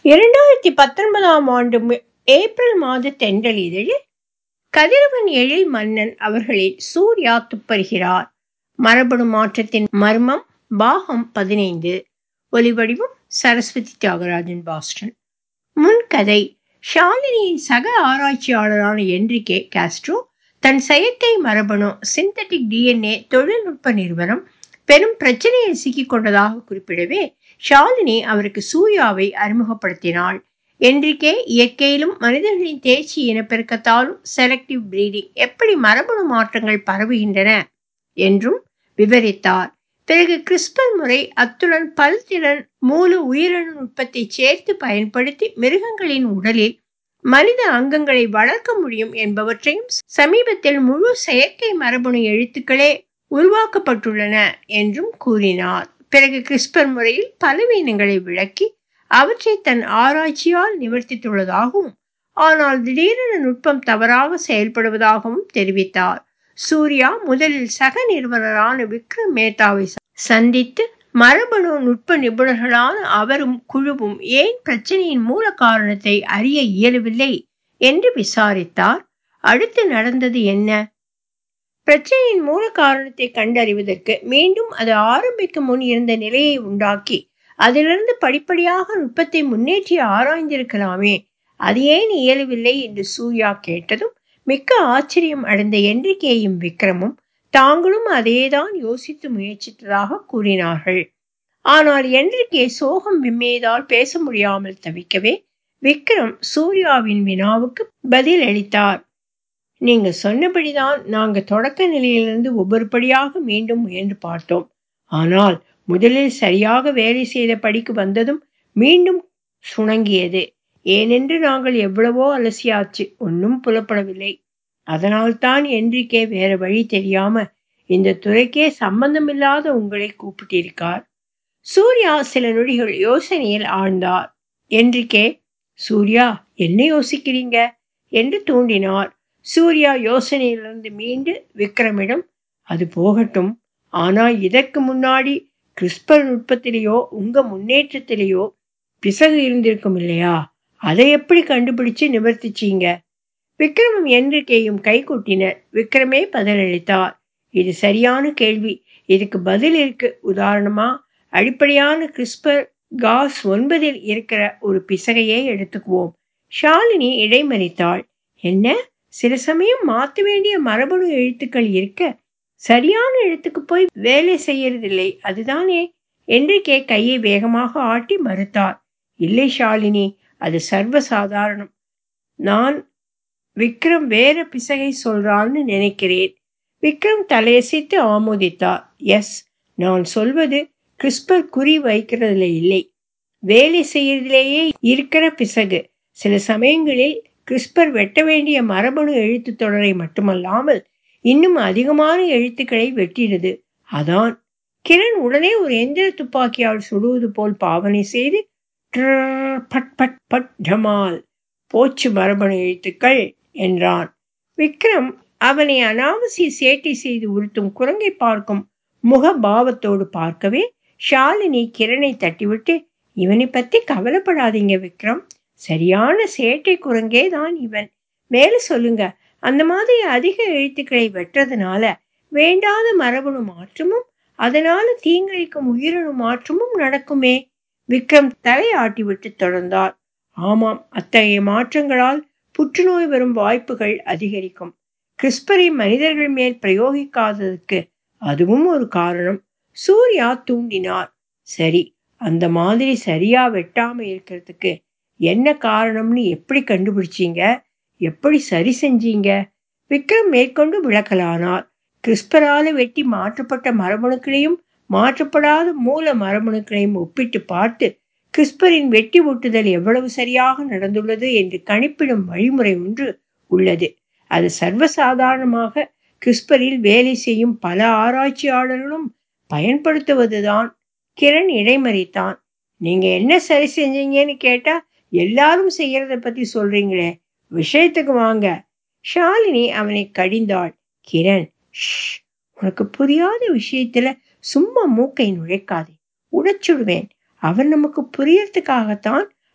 இரண்டாயிரத்தி பத்தொன்பதாம் ஆண்டு மி- ஏப்ரல் மாத தென்றல் இதழில் கதிரவன் எழில் மன்னன் அவர்களில் சூர்யா துப்பறிகிறார் மரபணு மாற்றத்தின் மர்மம் பாகம் பதினைந்து ஒலிவடிவம் சரஸ்வதி தியாகராஜன் பாஸ்டன் முன்கதை ஷாலினியின் சக ஆராய்ச்சியாளரான என்ரிகே காஸ்ட்ரோ தன் செயற்கை மரபணு சிந்தட்டிக் டிஎன்ஏ தொழில்நுட்ப நிறுவனம் பெரும் பிரச்சனையில் சிக்கிக் கொண்டதாக குறிப்பிடவே ஷாலினி அவருக்கு சூர்யாவை அறிமுகப்படுத்தினாள் என்றிக்கே இயற்கையிலும் மனிதர்களின் தேர்ச்சி இனப்பெருக்கத்தாலும் செலக்டிவ் பிரீடிங் எப்படி மரபணு மாற்றங்கள் பரவுகின்றன என்றும் விவரித்தார் பிறகு கிறிஸ்பர் முறை அத்துடன் பல்திறன் மூல உயிரணு நுட்பத்தை சேர்த்து பயன்படுத்தி மிருகங்களின் உடலில் மனித அங்கங்களை வளர்க்க முடியும் என்பவற்றையும் சமீபத்தில் முழு செயற்கை மரபணு எழுத்துக்களே உருவாக்கப்பட்டுள்ளன என்றும் கூறினார் பிறகு கிறிஸ்பர் முறையில் பலவீனங்களை விளக்கி அவற்றை தன் ஆராய்ச்சியால் நிவர்த்தித்துள்ளதாகவும் ஆனால் திடீரென நுட்பம் தவறாக செயல்படுவதாகவும் தெரிவித்தார் சூர்யா முதலில் சக நிறுவனரான விக்ரம் மேத்தாவை ச- சந்தித்து மரபணு நுட்ப நிபுணர்களான அவரும் குழுவும் ஏன் பிரச்சனையின் மூல காரணத்தை அறிய இயலவில்லை என்று விசாரித்தார் அடுத்து நடந்தது என்ன பிரச்சனையின் மூல காரணத்தை கண்டறிவதற்கு மீண்டும் அது ஆரம்பிக்கும் முன் இருந்த நிலையை உண்டாக்கி அதிலிருந்து படிப்படியாக நுட்பத்தை முன்னேற்றி ஆராய்ந்திருக்கலாமே அது ஏன் இயலவில்லை என்று சூர்யா கேட்டதும் மிக்க ஆச்சரியம் அடைந்த என்றிகேயும் விக்ரமும் தாங்களும் அதேதான் யோசித்து முயற்சித்ததாக கூறினார்கள் ஆனால் என்றிகே சோகம் விம்மியதால் பேச முடியாமல் தவிக்கவே விக்ரம் சூர்யாவின் வினாவுக்கு பதில் அளித்தார் நீங்க சொன்னபடிதான் நாங்க தொடக்க நிலையிலிருந்து ஒவ்வொரு படியாக மீண்டும் முயன்று பார்த்தோம் ஆனால் முதலில் சரியாக வேலை செய்த படிக்கு வந்ததும் மீண்டும் சுணங்கியது ஏனென்று நாங்கள் எவ்வளவோ அலசியாச்சு ஒன்றும் புலப்படவில்லை அதனால்தான் என்றிக்கே வேற வழி தெரியாம இந்த துறைக்கே சம்பந்தமில்லாத உங்களை கூப்பிட்டிருக்கார் சூர்யா சில நொடிகள் யோசனையில் ஆழ்ந்தார் என்றிக்கே சூர்யா என்ன யோசிக்கிறீங்க என்று தூண்டினார் சூர்யா யோசனையிலிருந்து மீண்டு விக்ரமிடம் அது போகட்டும் ஆனா இதற்கு முன்னாடி கிறிஸ்பர் நுட்பத்திலேயோ உங்க முன்னேற்றத்திலேயோ பிசகு இருந்திருக்கும் இல்லையா அதை எப்படி கண்டுபிடிச்சு நிவர்த்திச்சீங்க விக்ரமும் என்றிக்கையும் கைகூட்டினர் விக்ரமே பதிலளித்தார் இது சரியான கேள்வி இதுக்கு பதில் இருக்கு உதாரணமா அடிப்படையான கிறிஸ்பர் காஸ் ஒன்பதில் இருக்கிற ஒரு பிசகையே எடுத்துக்குவோம் ஷாலினி இடைமறித்தாள் என்ன சில சமயம் மாற்ற வேண்டிய மரபணு எழுத்துக்கள் இருக்க சரியான எழுத்துக்கு போய் வேலை செய்யறதில்லை அதுதானே என்றிக்கே கையை வேகமாக ஆட்டி மறுத்தார் இல்லை ஷாலினி அது சர்வசாதாரணம் நான் விக்ரம் வேற பிசகை சொல்றான்னு நினைக்கிறேன் விக்ரம் தலையசைத்து ஆமோதித்தார் எஸ் நான் சொல்வது கிறிஸ்பர் குறி வைக்கிறதுல இல்லை வேலை செய்யறதிலேயே இருக்கிற பிசகு சில சமயங்களில் கிறிஸ்பர் வெட்ட வேண்டிய மரபணு எழுத்து தொடரை மட்டுமல்லாமல் இன்னும் அதிகமான எழுத்துக்களை வெட்டிடுது அதான் கிரண் உடனே ஒரு எந்திர துப்பாக்கியால் சுடுவது போல் பாவனை செய்து "ட்ரர், பட் பட் பட் ஜமால் போச்சு மரபணு எழுத்துக்கள் என்றான் விக்ரம் அவனை அனாவசிய சேட்டை செய்து உறுத்தும் குரங்கை பார்க்கும் முக பாவத்தோடு பார்க்கவே ஷாலினி கிரணை தட்டிவிட்டு இவனை பத்தி கவலைப்படாதீங்க விக்ரம் சரியான சேட்டை குரங்கே தான் இவன் மேல சொல்லுங்க அந்த மாதிரி அதிக எழுத்துக்களை வெட்டுறதுனால வேண்டாத மரபணு மாற்றமும் அதனால தீங்கிழைக்கும் உயிரணு மாற்றமும் நடக்குமே விக்ரம் தலையாட்டி விட்டு தொடர்ந்தார் ஆமாம் அத்தகைய மாற்றங்களால் புற்றுநோய் வரும் வாய்ப்புகள் அதிகரிக்கும் கிறிஸ்பரை மனிதர்கள் மேல் பிரயோகிக்காததுக்கு அதுவும் ஒரு காரணம் சூர்யா தூண்டினார் சரி அந்த மாதிரி சரியா வெட்டாம இருக்கிறதுக்கு என்ன காரணம்னு எப்படி கண்டுபிடிச்சீங்க எப்படி சரி செஞ்சீங்க விக்ரம் மேற்கொண்டு விளக்கலானார் கிறிஸ்பரால வெட்டி மாற்றப்பட்ட மரபணுக்களையும் மாற்றப்படாத மூல மரபணுக்களையும் ஒப்பிட்டு பார்த்து கிறிஸ்பரின் வெட்டி ஒட்டுதல் எவ்வளவு சரியாக நடந்துள்ளது என்று கணிப்பிடும் வழிமுறை ஒன்று உள்ளது அது சர்வசாதாரணமாக கிறிஸ்பரில் வேலை செய்யும் பல ஆராய்ச்சியாளர்களும் பயன்படுத்துவதுதான் கிரண் இடைமறித்தான் நீங்க என்ன சரி செஞ்சீங்கன்னு கேட்டா எல்லாரும் செய்யறத பத்தி சொல்றீங்களே விஷயத்துக்கு வாங்க ஷாலினி அவனை கடிந்தாள் கிரண் "ஷ், உனக்கு புரியாத விஷயத்துல சும்மா மூக்கை நுழைக்காதே உடைச்சுடுவேன் அவர் நமக்கு புரியறதுக்காகத்தான்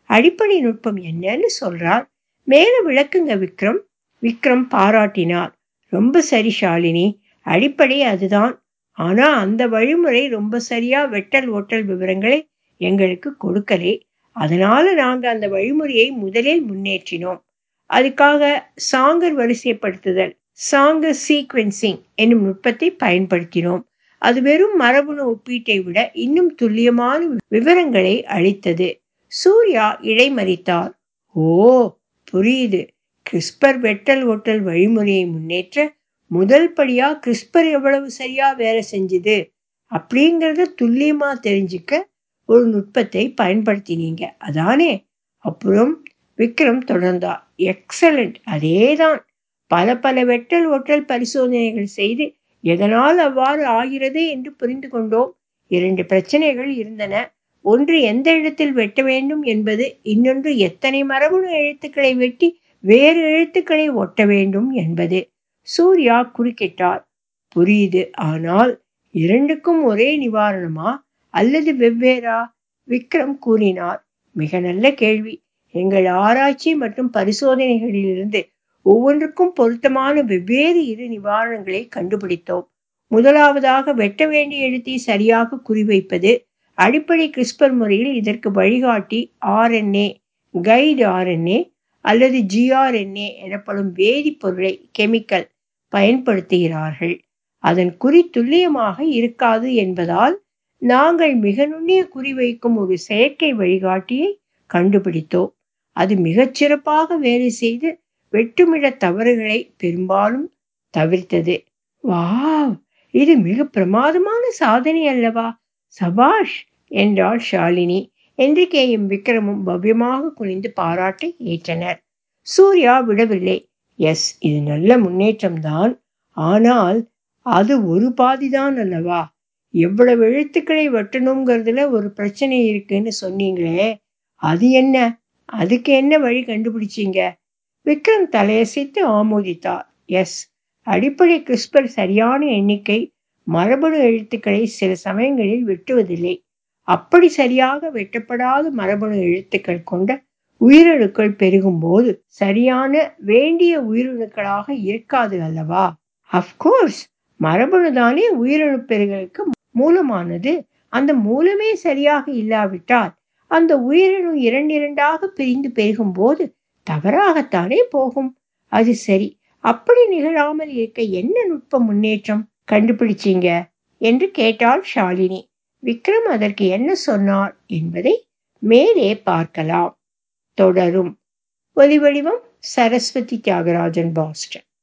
அடிப்படை நுட்பம் என்னன்னு சொல்றார் மேல விளக்குங்க விக்ரம் விக்ரம் பாராட்டினார் ரொம்ப சரி ஷாலினி அடிப்படை அதுதான் ஆனா அந்த வழிமுறை ரொம்ப சரியா வெட்டல் ஓட்டல் விவரங்களை எங்களுக்கு கொடுக்கலே அதனால நாங்க அந்த வழிமுறையை முதலில் முன்னேற்றினோம் அதுக்காக சாங்கர் வரிசைப்படுத்துதல் சாங்கர் சீக்வென்சிங் என்னும் நுட்பத்தை பயன்படுத்தினோம் அது வெறும் மரபணு ஒப்பீட்டை விட இன்னும் துல்லியமான விவரங்களை அளித்தது சூர்யா இடைமறித்தார் ஓ புரியுது கிறிஸ்பர் வெட்டல் ஒட்டல் வழிமுறையை முன்னேற்ற முதல் படியா கிறிஸ்பர் எவ்வளவு சரியா வேலை செஞ்சுது அப்படிங்கிறத துல்லியமா தெரிஞ்சுக்க ஒரு நுட்பத்தை பயன்படுத்தினீங்க அதானே அப்புறம் விக்ரம் தொடர்ந்தார் எக்ஸலண்ட் அதேதான் பல பல வெட்டல் ஒட்டல் பரிசோதனைகள் செய்து எதனால் அவ்வாறு ஆகிறது என்று புரிந்து கொண்டோம் இரண்டு பிரச்சனைகள் இருந்தன ஒன்று எந்த இடத்தில் வெட்ட வேண்டும் என்பது இன்னொன்று எத்தனை மரபணு எழுத்துக்களை வெட்டி வேறு எழுத்துக்களை ஒட்ட வேண்டும் என்பது சூர்யா குறுக்கிட்டார் புரியுது ஆனால் இரண்டுக்கும் ஒரே நிவாரணமா அல்லது வெவ்வேறா விக்ரம் கூறினார் மிக நல்ல கேள்வி எங்கள் ஆராய்ச்சி மற்றும் பரிசோதனைகளிலிருந்து ஒவ்வொன்றுக்கும் பொருத்தமான வெவ்வேறு இரு நிவாரணங்களை கண்டுபிடித்தோம் முதலாவதாக வெட்ட வேண்டிய எழுத்தை சரியாக குறிவைப்பது அடிப்படை கிறிஸ்பர் முறையில் இதற்கு வழிகாட்டி ஆர்என்ஏ கைடு ஆர்என்ஏ அல்லது ஜிஆர்என்ஏ எனப்படும் வேதிப்பொருளை கெமிக்கல் பயன்படுத்துகிறார்கள் அதன் குறி துல்லியமாக இருக்காது என்பதால் நாங்கள் மிக நுண்ணிய குறிவைக்கும் ஒரு செயற்கை வழிகாட்டியை கண்டுபிடித்தோம் அது மிகச் சிறப்பாக வேலை செய்து வெட்டுமிட தவறுகளை பெரும்பாலும் தவிர்த்தது வாவ் இது மிக பிரமாதமான சாதனை அல்லவா சபாஷ் என்றாள் ஷாலினி என்றிகேயும் விக்ரமும் பவ்யமாக குனிந்து பாராட்டை ஏற்றனர் சூர்யா விடவில்லை எஸ் இது நல்ல முன்னேற்றம்தான் ஆனால் அது ஒரு பாதிதான் அல்லவா எவ்வளவு எழுத்துக்களை வெட்டணுங்கிறதுல ஒரு பிரச்சனை இருக்குன்னு சொன்னீங்களே அது என்ன அதுக்கு என்ன வழி கண்டுபிடிச்சீங்க விக்ரம் தலையசைத்து ஆமோதித்தார் எஸ் அடிப்படை கிறிஸ்பர் சரியான எண்ணிக்கை மரபணு எழுத்துக்களை சில சமயங்களில் வெட்டுவதில்லை அப்படி சரியாக வெட்டப்படாத மரபணு எழுத்துக்கள் கொண்ட உயிரணுக்கள் பெருகும் போது சரியான வேண்டிய உயிரணுக்களாக இருக்காது அல்லவா அப்கோர்ஸ் மரபணு தானே உயிரணு பெருகளுக்கு மூலமானது அந்த மூலமே சரியாக இல்லாவிட்டால் அந்த உயிரணு இரண்டிரண்டாக பிரிந்து பெருகும் போது தவறாகத்தானே போகும் அது சரி அப்படி நிகழாமல் இருக்க என்ன நுட்ப முன்னேற்றம் கண்டுபிடிச்சீங்க என்று கேட்டாள் ஷாலினி விக்ரம் அதற்கு என்ன சொன்னார் என்பதை மேலே பார்க்கலாம் தொடரும் ஒலிவடிவம் சரஸ்வதி தியாகராஜன் பாஸ்டன்